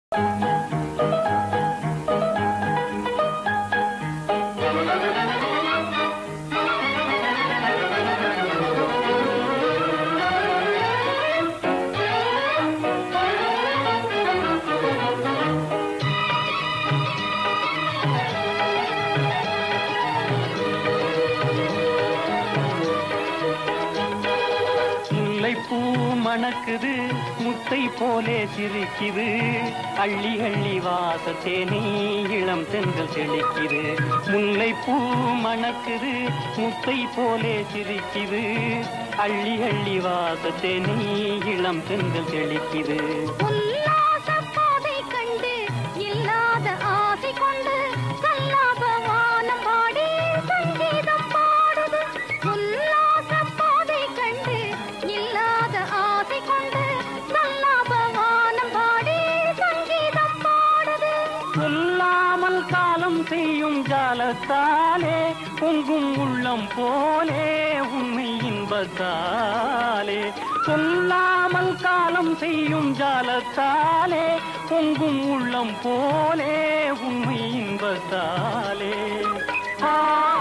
முல்லைப்பூ மணக்குது முத்தை போலே சிரிக்குது அள்ளி அள்ளி வாசத்தேனே இளம் தென்றல் செழிக்குது முல்லைப்பூ மணக்குது முத்தை போலே சிரிக்குது அள்ளி அள்ளி வாசத்தேனே இளம் தென்றல் செழிக்குது உல்லாசப் பாதை கண்டு இல்லாத ஆசை கொண்டு கல்லாப வானம் பாடி சங்கீதம் பாடுது உல்லாசப் பாதை கண்டு இல்லாத ஆசை கொண்டு கல்லாப வானம் பாடி சங்கீதம் பாடுது சொல்லாமல் காலம் செய்யும் ஜாலத்தாலே பொங்கும் உள்ளம் போலே உண்மை இன்பத்தாலே சொல்லாமல் காலம் செய்யும் ஜாலத்தாலே பொங்கும் உள்ளம் போலே உண்மை இன்பத்தாலே ஆ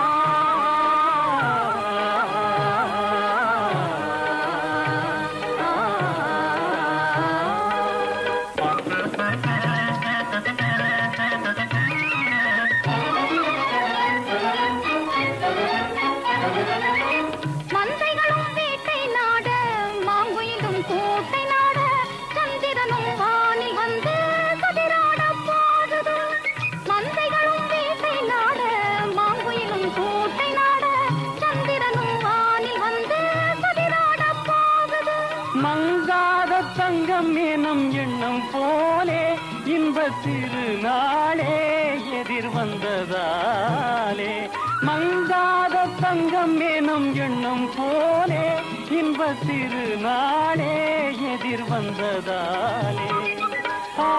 மந்தைகளும் வேட்டை நாட மாங்குயிலும் கூட்டை நாட சந்திரனும் வானில் வந்து கதிராட பாடுது மந்தைகளும் வேட்டை நாட மாங்குயிலும் கூட்டை நாட சந்திரனும் வானில் வந்து கதிராட பாடுது மங்காத தங்கம் எனும் எண்ணம் போலே இன்ப திருநாளே எதிர் வந்ததாலே மங்காத தங்கம் எனும் எண்ணம் போலே இன்ப திருநாளே எதிர் வந்ததாலே ஆ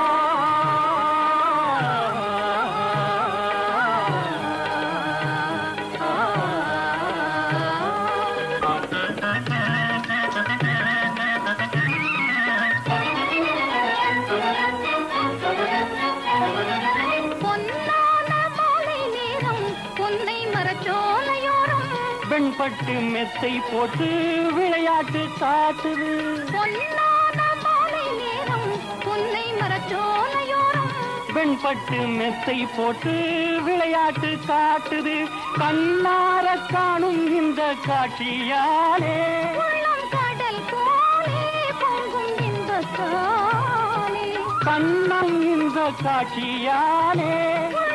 பொன்னான மாலை நேரம் பொன்னை மரச்சோலையோரம் வெண்பட்டு மெத்தை போட்டு விளையாட்டு காட்டுது பொன்னான மாலை நேரம் பொன்னை மரச்சோலையோரம் வெண்பட்டு மெத்தை போட்டு விளையாட்டு காட்டுது கண்ணார காணும் இந்த காட்சியாலே உள்ளம் கடல் போலே பொங்கும் இன்பத்தாலே கண்ணம் இந்த காட்சியாலே